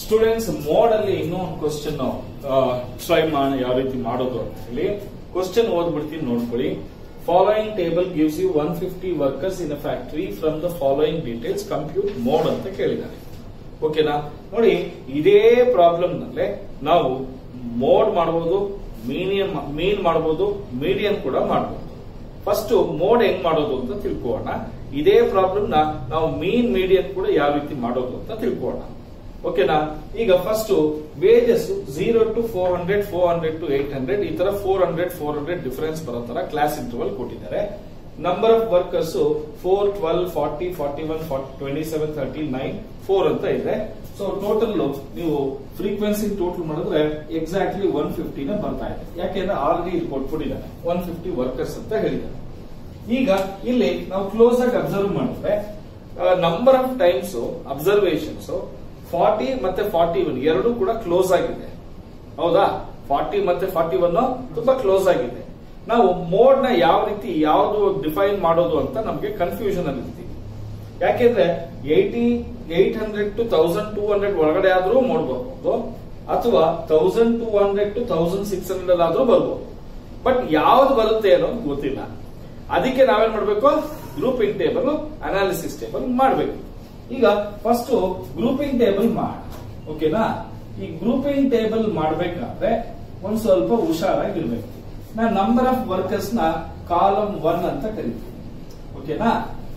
students mode ಅಲ್ಲಿ ಇನ್ನೂ ಒಂದು ಕ್ವಶನ್ ಟ್ರೈ ಮಾಡಿ ಯಾವ ರೀತಿ ಮಾಡೋದು ಅಂತ ಹೇಳಿ ಕ್ವಶನ್ ಓದ್ಬಿಡ್ತೀನಿ ನೋಡ್ಕೊಳ್ಳಿ following table gives you one fifty workers in a factory from the following details compute mode ಅಂತ ಕೇಳಿದ್ದಾರೆ ಓಕೆನಾ ನೋಡಿ ಇದೇ ಪ್ರಾಬ್ಲಮ್ ನಲ್ಲೇ ನಾವು ಮೋಡ್ ಮಾಡಬಹುದು ಮೀನಿಯಂ ಮೀನ್ ಮಾಡಬಹುದು ಮೀಡಿಯಂ ಕೂಡ ಮಾಡಬಹುದು ಫಸ್ಟ್ ಮೋಡ್ ಹೆಂಗ್ ಮಾಡೋದು ಅಂತ ತಿಳ್ಕೊಳ್ಳೋಣ ಇದೇ ಪ್ರಾಬ್ಲಮ್ ನ ನಾವು ಮೀನ್ ಮೀಡಿಯಂ ಕೂಡ ಯಾವ ರೀತಿ ಮಾಡೋದು ಅಂತ ತಿಳ್ಕೊಳ್ಳೋಣ ಓಕೆನಾ ಈಗ first wages zero to four hundred four hundred to eight hundred ಈ ತರ four hundred four hundred difference ಬರೋ ತರ ಕ್ಲಾಸ್ ಇಂಟರ್ವಲ್ ಕೊಟ್ಟಿದ್ದಾರೆ number of workers four twelve forty forty one twenty seven thirty nine four ಅಂತ ಇದೆ so total ನೀವು frequency total ಮಾಡಿದ್ರೆ exactly one ಫಿಫ್ಟಿನ ಬರ್ತಾ ಇದೆ ಯಾಕೆಂದ್ರೆ ಆಲ್ರೆಡಿ ಇಲ್ಲಿ ಕೊಟ್ಬಿಟ್ಟಿದ್ದಾನೆ ಒನ್ ಫಿಫ್ಟಿ ವರ್ಕರ್ಸ್ ಅಂತ ಹೇಳಿದ್ದಾರೆ ಈಗ ಇಲ್ಲಿ ನಾವು ಕ್ಲೋಸ್ ಆಗಿ ಅಬ್ಸರ್ವ್ ಮಾಡಿದ್ರೆ number of times observations forty ಮತ್ತೆ ಫಾರ್ಟಿ ಒನ್ ಎರಡು ಕೂಡ ಕ್ಲೋಸ್ ಆಗಿದೆ ಹೌದಾ ಫಾರ್ಟಿ ಮತ್ತೆ ಫಾರ್ಟಿ ಒನ್ ತುಂಬಾ ಕ್ಲೋಸ್ ಆಗಿದೆ ನಾವು ಮೋಡ್ ನ ಯಾವ ರೀತಿ ಯಾವ್ದು ಡಿಫೈನ್ ಮಾಡೋದು ಅಂತ ನಮಗೆ ಕನ್ಫ್ಯೂಷನ್ ಅಲ್ಲಿ ಇರ್ತೀವಿ ಯಾಕೆಂದ್ರೆ eighty eight hundred to thousand two hundred ಒಳಗಡೆ ಆದ್ರೂ ಮೋಡ್ ಬರ್ಬೋದು ಅಥವಾ thousand two hundred to thousand six hundred ಆದ್ರೂ ಬರ್ಬೋದು ಬಟ್ ಯಾವ್ದು ಬರುತ್ತೆ ಅನ್ನೋದು ಗೊತ್ತಿಲ್ಲ ಅದಕ್ಕೆ ನಾವೇನ್ ಮಾಡ್ಬೇಕು ಗ್ರೂಪಿಂಗ್ ಟೇಬಲ್ ಅನಾಲಿಸಿಸ್ ಟೇಬಲ್ ಮಾಡ್ಬೇಕು ಈಗ ಫಸ್ಟ್ ಗ್ರೂಪಿಂಗ್ ಟೇಬಲ್ ಮಾಡ ಓಕೆನಾ ಈ ಗ್ರೂಪಿಂಗ್ ಟೇಬಲ್ ಮಾಡ್ಬೇಕಾದ್ರೆ ಒಂದ್ ಸ್ವಲ್ಪ ಹುಷಾರಾಗಿರ್ಬೇಕು ನಾ ನಂಬರ್ ಆಫ್ ವರ್ಕರ್ಸ್ ನ ಕಾಲಮ್ ಒನ್ ಅಂತ ಕರಿತೀನಿ ಓಕೆನಾ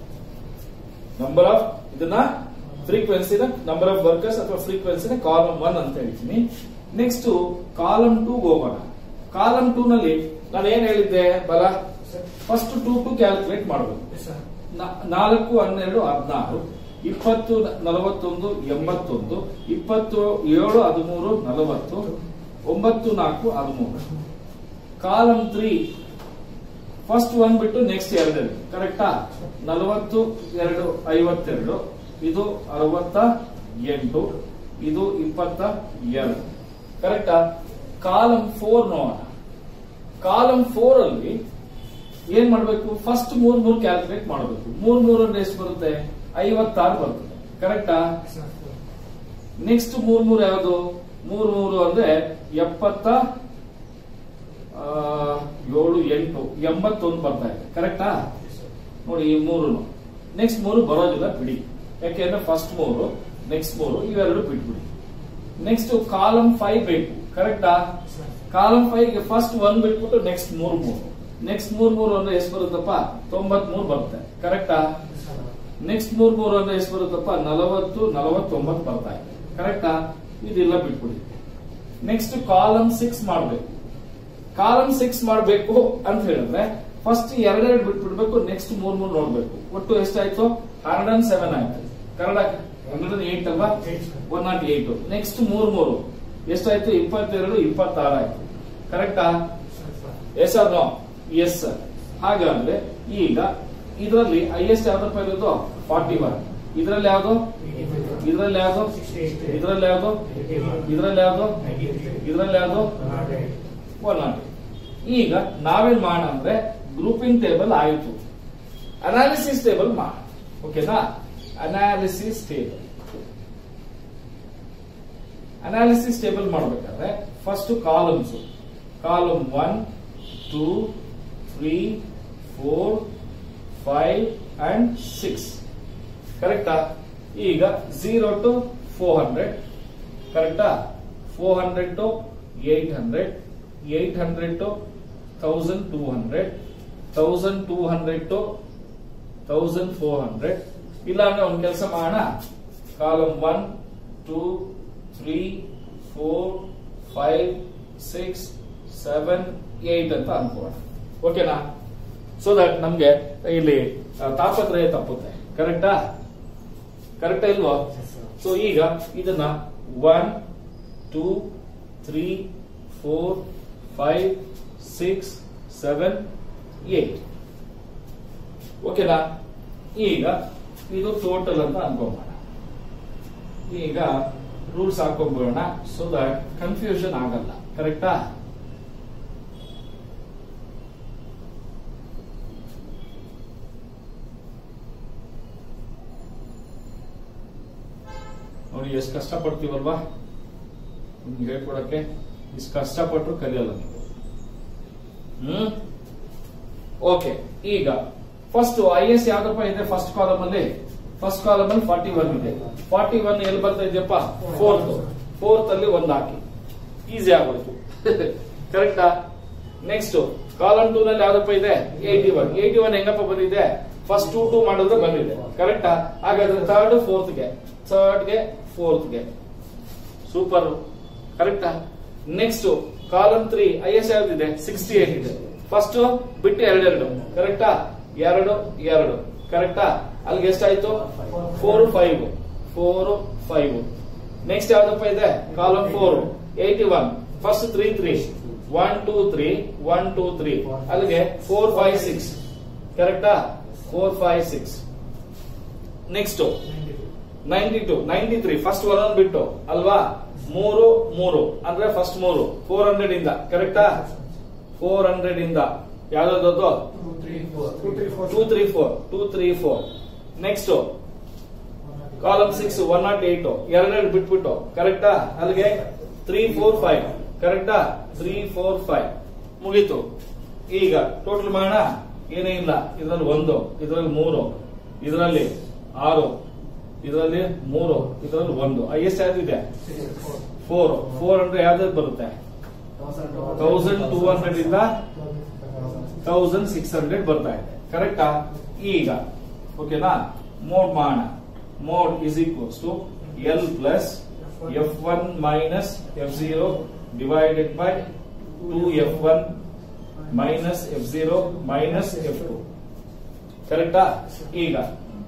ನಂಬರ್ ಆಫ್ ಇದನ್ನ ಫ್ರೀಕ್ವೆನ್ಸಿನ ನಂಬರ್ ಆಫ್ ವರ್ಕರ್ಸ್ ಅಥವಾ ಫ್ರೀಕ್ವೆನ್ಸಿನ ಕಾಲಮ್ ಒನ್ ಅಂತ ಹೇಳ್ತೀನಿ ನೆಕ್ಸ್ಟ್ ಕಾಲಮ್ ಟೂ ಹೋಗೋಣ ಕಾಲಮ್ ಟೂ ನಲ್ಲಿ ನಾನು ಏನ್ ಹೇಳಿದ್ದೆ ಬಲ ಫಸ್ಟ್ ಟೂ ಟು ಕ್ಯಾಲ್ಕುಲೇಟ್ ಮಾಡಬೇಕು ನಾ- ನಾಲ್ಕು ಹನ್ನೆರಡು ಹದಿನಾರು ಇಪ್ಪತ್ತು ನಲವತ್ತೊಂದು ಎಂಬತ್ತೊಂದು ಇಪ್ಪತ್ತು ಏಳು ಹದಿಮೂರು ನಲವತ್ತು ಒಂಬತ್ತು ನಾಲ್ಕು ಹದಿಮೂರು ಕಾಲಮ್ ತ್ರೀ ಫಸ್ಟ್ ಒನ್ ಬಿಟ್ಟು ನೆಕ್ಸ್ಟ್ ಎರಡೆರಡು ಕರೆಕ್ಟಾ ನಲವತ್ತು ಎರಡು ಐವತ್ತೆರಡು ಇದು ಅರವತ್ತ ಎಂಟು ಇದು ಇಪ್ಪತ್ತ ಎರಡು ಕರೆಕ್ಟಾ ಕಾಲಮ್ ಫೋರ್ ನೋಡೋಣ ಕಾಲಮ್ ಫೋರ್ ಅಲ್ಲಿ ಏನ್ ಮಾಡ್ಬೇಕು ಫಸ್ಟ್ ಮೂರ್ ಮೂರ್ ಕ್ಯಾಲ್ಕುಲೇಟ್ ಮಾಡಬೇಕು ಮೂರ್ ಮೂರ್ ಅಂದ್ರೆ ಎಷ್ಟು ಬರುತ್ತೆ ಐವತ್ತಾರು ಬರ್ತದೆ ಕರೆಕ್ಟಾ ನೆಕ್ಸ್ಟ್ ಮೂರ್ ಮೂರ್ ಯಾವುದು ಮೂರ್ ಮೂರು ಅಂದ್ರೆ ಎಪ್ಪತ್ತ ಆ, ಏಳು ಎಂಟು ಎಂಬತ್ತೊಂದು ಬರ್ತಾ ಇದೆ ಕರೆಕ್ಟಾ ನೋಡಿ ಈ ಮೂರು ನೆಕ್ಸ್ಟ್ ಮೂರು ಬರೋದಿಲ್ಲ ಬಿಡಿ ಯಾಕೆಂದ್ರೆ ಫಸ್ಟ್ ಮೂರು ನೆಕ್ಸ್ಟ್ ಮೂರು ಇವೆರಡು ಬಿಟ್ಬಿಡಿ ನೆಕ್ಸ್ಟ್ ಕಾಲಮ್ ಫೈವ್ ಬೇಕು ಕರೆಕ್ಟಾ ಕಾಲಮ್ ಫೈವ್ ಗೆ ಫಸ್ಟ್ ಒನ್ ಬಿಟ್ಬಿಟ್ಟು ನೆಕ್ಸ್ಟ್ ಮೂರ್ ಮೂರು ನೆಕ್ಸ್ಟ್ ಮೂರ್ ಮೂರು ಅಂದ್ರೆ ಎಷ್ಟು ಬರುತ್ತಪ್ಪ ತೊಂಬತ್ ಮೂರು ಬರುತ್ತೆ ಕರೆಕ್ಟಾ ನೆಕ್ಸ್ಟ್ ಮೂರ್ ಮೂರು ಅಂದ್ರೆ ಎಷ್ಟು ಬರುತ್ತಪ್ಪ ನಲವತ್ತು ನಲವತ್ತೊಂಬತ್ತು ಬರ್ತಾ ಇದೆ ಕರೆಕ್ಟಾ ಇದೆಲ್ಲ ಬಿಟ್ಬಿಡಿ ನೆಕ್ಸ್ಟ್ ಕಾಲಮ್ ಸಿಕ್ಸ್ ಮಾಡ್ಬೇಕು ಕಾಲಮ್ ಸಿಕ್ಸ್ ಮಾಡಬೇಕು ಅಂತ ಹೇಳಿದ್ರೆ ಫಸ್ಟ್ ಎರಡೆರಡು ಬಿಟ್ಬಿಡ್ಬೇಕು ನೆಕ್ಸ್ಟ್ ಮೂರ್ ಮೂರ್ ನೋಡ್ಬೇಕು ಒಟ್ಟು ಎಷ್ಟಾಯ್ತು ಹಂಡ್ರೆಡ್ ಅಂಡ್ ಸೆವೆನ್ ಆಯ್ತು ಕನ್ನಡ ಹಂಡ್ರೆಡ್ ಅಂಡ್ ಏಟ್ ಅಲ್ವಾ ಒನ್ ನಾಟ್ ಏಟ್ ನೆಕ್ಸ್ಟ್ ಮೂರ್ ಮೂರು ಎಷ್ಟಾಯ್ತು ಇಪ್ಪತ್ತೆರಡು ಇಪ್ಪತ್ತಾರು ಆಯ್ತು ಕರೆಕ್ಟಾ yes or no yes sir ಹಾಗಾದ್ರೆ ಈಗ ಇದರಲ್ಲಿ ಹೈಯೆಸ್ಟ್ ಯಾವ್ದಪ್ಪ ಇರೋದು ಫಾರ್ಟಿ ಒನ್ ಇದರಲ್ಲಿ ಯಾವ್ದು ಇದರಲ್ಲಿ ಯಾವ್ದು ಇದರಲ್ಲಿ ಯಾವ್ದು ಇದರಲ್ಲಿ ಯಾವ್ದು ಇದರಲ್ಲಿ ಯಾವ್ದು ಒನ್ ನಾಟ್ ಈಗ ನಾವೇನ್ ಮಾಡೋಣ ಅಂದ್ರೆ ಗ್ರೂಪಿಂಗ್ ಟೇಬಲ್ ಆಯಿತು ಅನಾಲಿಸಿಸ್ ಟೇಬಲ್ ಮಾಡ ಓಕೆನಾ ಅನಾಲಿಸಿಸ್ ಟೇಬಲ್ ಅನಾಲಿಸಿಸ್ ಟೇಬಲ್ ಮಾಡಬೇಕಾದ್ರೆ first columns column one two three four five and six ಕರೆಕ್ಟಾ ಈಗ ಝೀರೋ ಟು ಫೋರ್ ಹಂಡ್ರೆಡ್ ಕರೆಕ್ಟಾ four hundred to eight hundred eight hundred to thousand two hundred thousand two hundred to thousand four hundred ಇಲ್ಲ ಅಂದ್ರೆ ಒಂದ್ ಕೆಲಸ ಮಾಡೋಣ column one two three four five six seven eight ಅಂತ ಅನ್ಕೋಣ ಓಕೆನಾ so that ನಮ್ಗೆ ಇಲ್ಲಿ ಆ, ತಾಪತ್ರಯ ತಪ್ಪುತ್ತೆ ಕರೆಕ್ಟಾ ಕರೆಕ್ಟಾ ಇಲ್ವೋ ಸೊ ಈಗ ಇದನ್ನ one two three four five six seven eight ಓಕೆನಾ ಈಗ ಇದು ಟೋಟಲ್ ಅಂತ ಅನ್ಕೊಂಬೋಣ ಈಗ ರೂಲ್ಸ್ ಹಾಕೊಂಡ್ಬಿಡೋಣ ಸೊ ದಟ್ ಕನ್ಫ್ಯೂಷನ್ ಆಗಲ್ಲ ಕರೆಕ್ಟಾ ನೋಡಿ ನೋಡಿ ಎಷ್ಟು ಕಷ್ಟ ಪಡ್ತೀವಲ್ವಾ ನಿಮ್ಗೆ ಹೇಳ್ಕೊಡಕ್ಕೆ ಇಷ್ಟು ಕಷ್ಟಪಟ್ಟರು ಕಲಿಯಲ್ಲ ನೀವು ಹ್ಮ್ ಓಕೆ ಈಗ ಫಸ್ಟ್ ಐ ಎಸ್ ಯಾವ್ದಪ್ಪ ಇದೆ ಫಸ್ಟ್ ಕಾಲಮ್ ಅಲ್ಲಿ ಫಸ್ಟ್ ಕಾಲಮ್ ಅಲ್ಲಿ ಫಾರ್ಟಿ ಒನ್ ಇದೆ ಫಾರ್ಟಿ ಒನ್ ಎಲ್ಲಿ ಬರ್ತಾ ಇದೆಯಪ್ಪ ಫೋರ್ತ್ ಫೋರ್ತ್ ಅಲ್ಲಿ ಒಂದ್ ಹಾಕಿ ಈಸಿ ಆಗೋಯ್ತು ಕರೆಕ್ಟಾ ನೆಕ್ಸ್ಟ್ ಕಾಲಮ್ ಟೂ ನಲ್ಲಿ ಯಾವ್ದಪ್ಪ ಇದೆ ಏಯ್ಟಿ ಒನ್ ಏಯ್ಟಿ ಒನ್ ಹೆಂಗಪ್ಪ ಬಂದಿದೆ ಫಸ್ಟ್ ಟೂ ಟೂ ಮಾಡಿದ್ರೆ ಬಂದಿದೆ ಕರೆಕ್ಟಾ ಹಾಗಾದ್ರೆ ಥರ್ಡ್ ಫೋರ್ತ್ ಗೆ ಥರ್ಡ್ ಗೆ ಫೋರ್ತ್ ಗೆ ಸೂಪರ್ ಕರೆಕ್ಟಾ next column three highest ಯಾವ್ದಿದೆ ಸಿಕ್ಸ್ಟಿ ಏಟ್ ಇದೆ ಫಸ್ಟ್ ಬಿಟ್ಟು ಎರಡೆರಡು ಕರೆಕ್ಟಾ ಎರಡು ಎರಡು ಕರೆಕ್ಟಾ ಅಲ್ಲಿಗೆ ಎಷ್ಟಾಯ್ತು four five four five next ಯಾವ್ದಪ್ಪ ಇದೆ column four eighty one first three three one two three one two three ಅಲ್ಲಿಗೆ ಫೋರ್ ಫೈವ್ ಸಿಕ್ಸ್ ಕರೆಕ್ಟಾ four five six next ninety two ninety three first one ಬಿಟ್ಟು ಅಲ್ವಾ ಮೂರು ಮೂರು ಅಂದ್ರೆ first ಮೂರು ಫೋರ್ ಹಂಡ್ರೆಡ್ ಇಂದ ಕರೆಕ್ಟಾ ಫೋರ್ ಹಂಡ್ರೆಡ್ ಇಂದ ಯಾವ್ದಾದ್ರು two three four two three four next column six one not eight ಎರಡೆರಡು ಬಿಟ್ಬಿಟ್ಟು ಕರೆಕ್ಟಾ ಅಲ್ಲಿಗೆ ತ್ರೀ ಫೋರ್ ಫೈವ್ ಕರೆಕ್ಟಾ ತ್ರೀ ಫೋರ್ ಫೈವ್ ಮುಗೀತು ಈಗ ಟೋಟಲ್ ಮಾಡೋಣ ಏನೇ ಇಲ್ಲ ಇದರಲ್ಲಿ ಒಂದು ಇದರಲ್ಲಿ ಮೂರು ಇದರಲ್ಲಿ ಆರು ಇದರಲ್ಲಿ ಮೂರು ಇದರಲ್ಲಿ ಒಂದು ಹೈಯೆಸ್ಟ್ ಯಾವ್ದಿದೆ ಫೋರ್ ಫೋರ್ ಅಂದ್ರೆ ಯಾವ್ದು ಬರುತ್ತೆ ತೌಸಂಡ್ ಟೂ ಹಂಡ್ರೆಡ್ ಇಂದ ತೌಸಂಡ್ ಸಿಕ್ಸ್ ಹಂಡ್ರೆಡ್ ಬರ್ತಾ ಇದೆ ಕರೆಕ್ಟಾ ಈಗ ಓಕೆನಾ ಮೋಡ್ ಮಾಡೋಣ mode is equals to L plus F one minus F zero divided by two F one minus F zero minus F two ಕರೆಕ್ಟಾ ಈಗ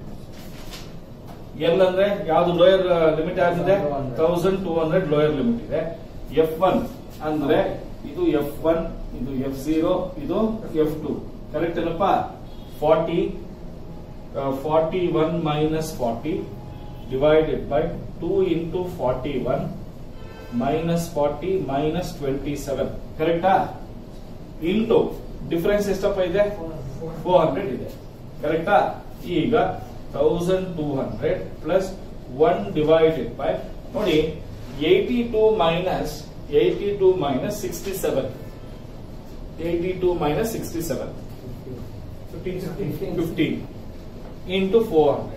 ಎಲ್ ಅಂದ್ರೆ ಯಾವ್ದು ಲೋಯರ್ ಲಿಮಿಟ್ ಆಗಿದೆ thousand two hundred lower limit ಇದೆ F one ಅಂದ್ರೆ ಇದು F one ಇದು F zero ಇದು ಎಫ್ ಟು ಕರೆಕ್ಟ್ ಏನಪ್ಪ forty forty one minus forty divided by two into forty one minus forty minus twenty seven ಕರೆಕ್ಟಾ into difference ಎಷ್ಟಪ್ಪ ಇದೆ four hundred ಇದೆ ಕರೆಕ್ಟಾ ಈಗ thousand two hundred plus one divided by ನೋಡಿ eighty two minus eighty two minus sixty seven eighty two minus sixty seven fifteen into four hundred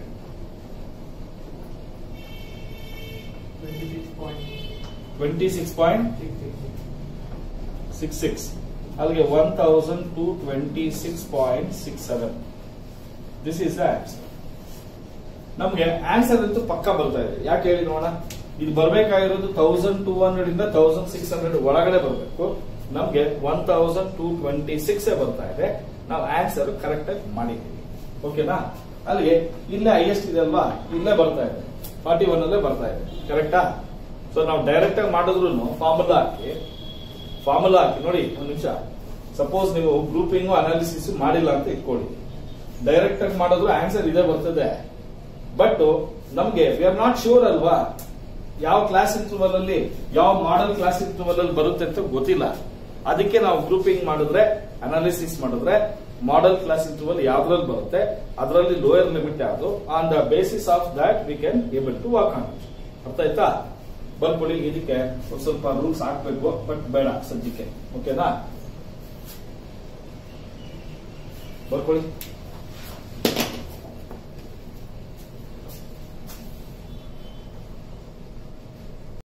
twenty six point six six ಅಲ್ಲಿಗೆ one thousand two twenty six point six seven this is the answer ನಮ್ಗೆ answer ಅಂತೂ ಪಕ್ಕ ಬರ್ತಾ ಇದೆ ಯಾಕೆ ಹೇಳಿ ನೋಡೋಣ ಇದು ಬರ್ಬೇಕಾಗಿರೋದು ತೌಸಂಡ್ ಟೂ ಹಂಡ್ರೆಡ್ ಇಂದ ತೌಸಂಡ್ ಸಿಕ್ಸ್ ಹಂಡ್ರೆಡ್ ಒಳಗಡೆ ಬರಬೇಕು ನಮ್ಗೆ one thousand two twenty six ಬರ್ತಾ ಇದೆ ನಾವು ಆನ್ಸರ್ ಕರೆಕ್ಟ್ ಆಗಿ ಮಾಡಿದ್ದೀವಿ ಓಕೆನಾ ಅಲ್ಲಿಗೆ ಇಲ್ಲೇ ಹೈಯೆಸ್ಟ್ ಇದೆ ಅಲ್ವಾ ಇಲ್ಲೇ ಬರ್ತಾ ಇದೆ ಫಾರ್ಟಿ ಒನ್ ಅಲ್ಲೇ ಬರ್ತಾ ಇದೆ ಕರೆಕ್ಟಾ ಸೊ ನಾವು ಡೈರೆಕ್ಟ್ ಆಗಿ ಮಾಡಿದ್ರು ಫಾರ್ಮುಲಾ ಹಾಕಿ ಫಾರ್ಮುಲಾ ಹಾಕಿ ನೋಡಿ ಒಂದು ನಿಮಿಷ ಸಪೋಸ್ ನೀವು ಗ್ರೂಪಿಂಗ್ ಅನಾಲಿಸಿಸ್ ಮಾಡಿಲ್ಲ ಅಂತ ಇಟ್ಕೊಳ್ಳಿ ಡೈರೆಕ್ಟ್ ಆಗಿ ಮಾಡಿದ್ರು ಆನ್ಸರ್ ಇದೇ ಬರ್ತದೆ ಬಟ್ ನಮ್ಗೆ ವಿ ಆರ್ ನಾಟ್ ಶೂರ್ ಅಲ್ವಾ ಯಾವ ಕ್ಲಾಸ್ ಇಂಟರ್ವಲ್ ಅಲ್ಲಿ ಯಾವ ಮಾಡಲ್ ಕ್ಲಾಸ್ ಇಂಟರ್ವಲ್ ಅಲ್ಲಿ ಬರುತ್ತೆ ಅಂತ ಗೊತ್ತಿಲ್ಲ ಅದಕ್ಕೆ ನಾವು ಗ್ರೂಪಿಂಗ್ ಮಾಡಿದ್ರೆ ಅನಾಲಿಸಿಸ್ ಮಾಡಿದ್ರೆ ಮಾಡಲ್ ಕ್ಲಾಸ್ ಇಂಟರ್ವಲ್ ಯಾವ್ದ್ರಲ್ಲಿ ಬರುತ್ತೆ ಅದರಲ್ಲಿ ಲೋಯರ್ ಲಿಮಿಟ್ ಯಾವುದು on the basis of that we can able to walk on ಅರ್ಥ ಆಯ್ತಾ ಬರ್ಕೊಳ್ಳಿ ಇದಕ್ಕೆ ಒಂದ್ ಸ್ವಲ್ಪ ರೂಲ್ಸ್ ಹಾಕ್ಬೇಕು ಬಟ್ ಬೇಡ ಸದ್ಯಕ್ಕೆ ಓಕೆನಾ ಬರ್ಕೊಳ್ಳಿ